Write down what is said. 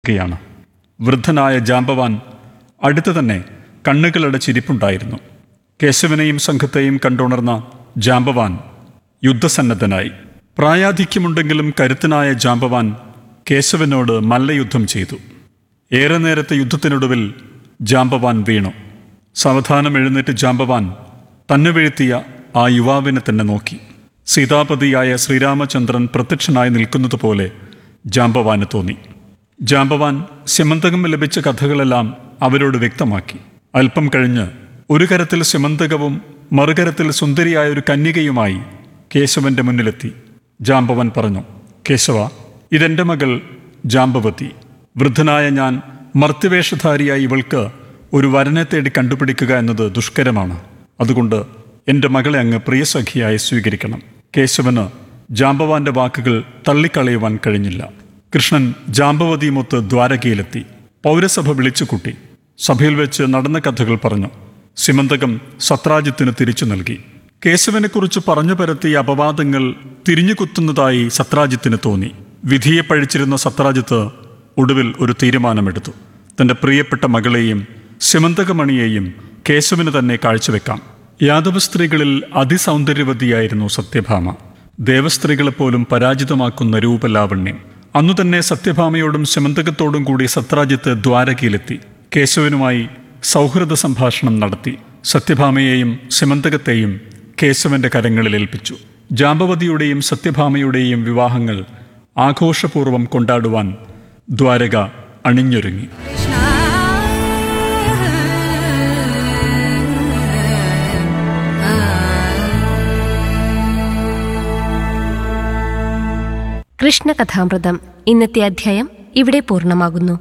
യാണ് വൃദ്ധനായ ജാമ്പവാൻ അടുത്തു തന്നെ കണ്ണുകളടച്ചിരിപ്പുണ്ടായിരുന്നു കേശവനെയും സംഘത്തെയും കണ്ടുണർന്ന ജാമ്പവാൻ യുദ്ധസന്നദ്ധനായി പ്രായാധിക്യമുണ്ടെങ്കിലും കരുത്തനായ ജാമ്പവാൻ കേശവനോട് മല്ലയുദ്ധം ചെയ്തു ഏറെ നേരത്തെ യുദ്ധത്തിനൊടുവിൽ ജാമ്പവാൻ വീണു സാവധാനം എഴുന്നേറ്റ് ജാമ്പവാൻ തന്നെ വീഴ്ത്തിയ ആ യുവാവിനെ തന്നെ നോക്കി സീതാപതിയായ ശ്രീരാമചന്ദ്രൻ പ്രത്യക്ഷനായി നിൽക്കുന്നത് പോലെ ജാമ്പവാന് തോന്നി ജാമ്പവാൻ സ്യമന്തകം ലഭിച്ച കഥകളെല്ലാം അവരോട് വ്യക്തമാക്കി അല്പം കഴിഞ്ഞ് ഒരു കരത്തിൽ സ്യമന്തകവും മറുകരത്തിൽ സുന്ദരിയായ ഒരു കന്യകയുമായി കേശവന്റെ മുന്നിലെത്തി ജാമ്പവൻ പറഞ്ഞു കേശവ ഇതെന്റെ മകൾ ജാമ്പവതി വൃദ്ധനായ ഞാൻ മർത്യവേഷധാരിയായ ഇവൾക്ക് ഒരു വരനെ തേടി കണ്ടുപിടിക്കുക എന്നത് ദുഷ്കരമാണ് അതുകൊണ്ട് എൻ്റെ മകളെ അങ്ങ് പ്രിയസഖിയായി സ്വീകരിക്കണം കേശവന് ജാമ്പവാന്റെ വാക്കുകൾ തള്ളിക്കളയുവാൻ കഴിഞ്ഞില്ല കൃഷ്ണൻ ജാമ്പവതിയുമൊത്ത് ദ്വാരകയിലെത്തി പൗരസഭ വിളിച്ചുകൂട്ടി സഭയിൽ വെച്ച് നടന്ന കഥകൾ പറഞ്ഞു സിമന്തകം സത്രാജിത്തിന് തിരിച്ചു നൽകി കേശവനെക്കുറിച്ച് പറഞ്ഞു പരത്തിയ അപവാദങ്ങൾ തിരിഞ്ഞുകുത്തുന്നതായി സത്രാജിത്തിന് തോന്നി വിധിയെ പഴിച്ചിരുന്ന സത്രാജിത്ത് ഒടുവിൽ ഒരു തീരുമാനമെടുത്തു തന്റെ പ്രിയപ്പെട്ട മകളെയും സിമന്തകമണിയെയും കേശവന് തന്നെ കാഴ്ചവെക്കാം യാദവ സ്ത്രീകളിൽ അതിസൗന്ദര്യവതിയായിരുന്നു സത്യഭാമ ദേവസ്ത്രീകളെപ്പോലും പരാജിതമാക്കുന്ന രൂപലാവണ്യം അന്നു തന്നെ സത്യഭാമയോടും ശമന്തകത്തോടും കൂടി സത്രാജിത്ത് ദ്വാരകയിലെത്തി കേശവനുമായി സൗഹൃദ സംഭാഷണം നടത്തി സത്യഭാമയെയും ശമന്തകത്തെയും കേശവന്റെ കരങ്ങളിൽ ഏൽപ്പിച്ചു ജാമ്പവതിയുടെയും സത്യഭാമയുടെയും വിവാഹങ്ങൾ ആഘോഷപൂർവ്വം കൊണ്ടാടുവാൻ ദ്വാരക അണിഞ്ഞൊരുങ്ങി കൃഷ്ണകഥാമൃതം ഇന്നത്തെ അധ്യായം ഇവിടെ പൂർണ്ണമാകുന്നു